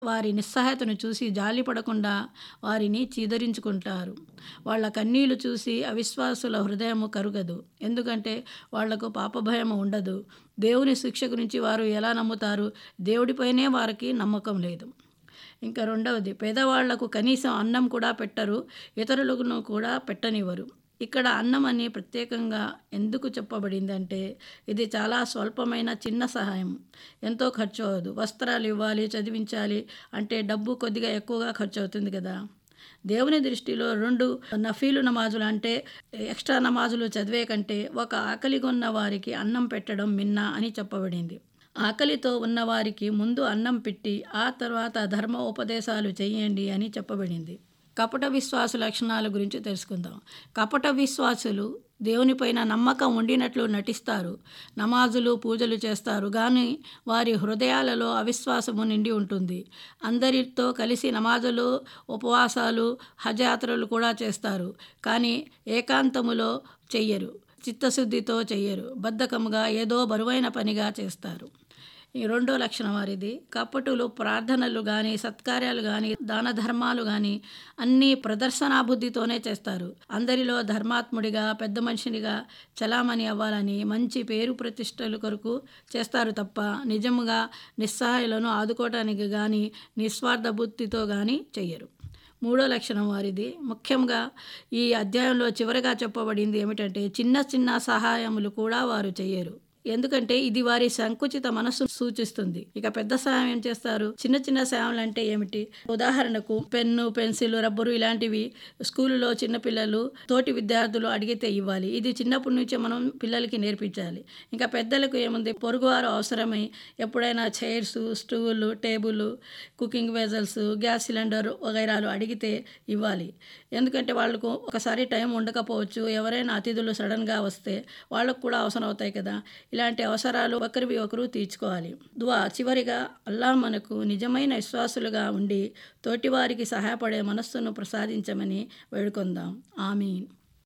వారి నిస్సహాయతను చూసి జాలిపడకుండా వారిని చీదరించుకుంటారు వాళ్ళ కన్నీళ్లు చూసి అవిశ్వాసుల హృదయము కరుగదు ఎందుకంటే వాళ్లకు పాపభయము ఉండదు దేవుని శిక్ష గురించి వారు ఎలా నమ్ముతారు దేవుడిపైనే వారికి నమ్మకం లేదు ఇంకా రెండవది పేదవాళ్లకు కనీసం అన్నం కూడా పెట్టరు ఇతరులను కూడా పెట్టనివ్వరు ఇక్కడ అన్నం అని ప్రత్యేకంగా ఎందుకు చెప్పబడిందంటే ఇది చాలా స్వల్పమైన చిన్న సహాయం ఎంతో ఖర్చు అవ్వదు వస్త్రాలు ఇవ్వాలి చదివించాలి అంటే డబ్బు కొద్దిగా ఎక్కువగా ఖర్చు అవుతుంది కదా దేవుని దృష్టిలో రెండు నఫీలు నమాజులు అంటే ఎక్స్ట్రా నమాజులు చదివే కంటే ఒక ఆకలిగొన్న వారికి అన్నం పెట్టడం మిన్నా అని చెప్పబడింది ఆకలితో ఉన్నవారికి ముందు అన్నం పెట్టి ఆ తర్వాత ధర్మ ఉపదేశాలు చేయండి అని చెప్పబడింది కపట విశ్వాసు లక్షణాల గురించి తెలుసుకుందాం కపట విశ్వాసులు దేవునిపైన నమ్మకం ఉండినట్లు నటిస్తారు నమాజులు పూజలు చేస్తారు కానీ వారి హృదయాలలో అవిశ్వాసము నిండి ఉంటుంది అందరితో కలిసి నమాజులు ఉపవాసాలు హజ్ యాత్రలు కూడా చేస్తారు కానీ ఏకాంతములో చెయ్యరు చిత్తశుద్ధితో చెయ్యరు బద్ధకముగా ఏదో బరువైన పనిగా చేస్తారు ఈ రెండో లక్షణం వారిది కపటులు ప్రార్థనలు కానీ సత్కార్యాలు కానీ దాన ధర్మాలు కానీ అన్నీ ప్రదర్శనాబుద్ధితోనే చేస్తారు అందరిలో ధర్మాత్ముడిగా పెద్ద మనిషినిగా చలామణి అవ్వాలని మంచి పేరు ప్రతిష్టలు కొరకు చేస్తారు తప్ప నిజముగా నిస్సహాయులను ఆదుకోవటానికి కానీ నిస్వార్థ బుద్ధితో కానీ చెయ్యరు మూడో లక్షణం వారిది ముఖ్యంగా ఈ అధ్యాయంలో చివరగా చెప్పబడింది ఏమిటంటే చిన్న చిన్న సహాయములు కూడా వారు చెయ్యరు ఎందుకంటే ఇది వారి సంకుచిత మనస్సు సూచిస్తుంది ఇక పెద్ద సహాయం ఏం చేస్తారు చిన్న చిన్న సేవలు అంటే ఏమిటి ఉదాహరణకు పెన్ను పెన్సిల్ రబ్బరు ఇలాంటివి స్కూలులో చిన్నపిల్లలు తోటి విద్యార్థులు అడిగితే ఇవ్వాలి ఇది చిన్నప్పటి నుంచే మనం పిల్లలకి నేర్పించాలి ఇంకా పెద్దలకు ఏముంది పొరుగువారు అవసరమై ఎప్పుడైనా chairs stool table cooking vessels gas cylinder వగైరాలు అడిగితే ఇవ్వాలి ఎందుకంటే వాళ్ళకు ఒకసారి టైం ఉండకపోవచ్చు ఎవరైనా అతిథులు సడన్గా వస్తే వాళ్ళకు కూడా అవసరం అవుతాయి కదా ఇలాంటి అవసరాలు ఒకరివి ఒకరు తీర్చుకోవాలి దువా చివరిగా అల్లా మనకు నిజమైన విశ్వాసులుగా ఉండి తోటివారికి సహాయపడే మనస్సును ప్రసాదించమని వేడుకొందాం ఆమీన్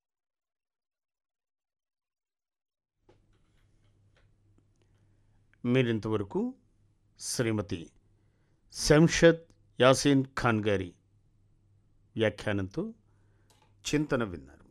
మీరింతవరకు శ్రీమతి శంషద్ యాసీన్ ఖాన్ గారి వ్యాఖ్యానంతో చింతన విన్నారు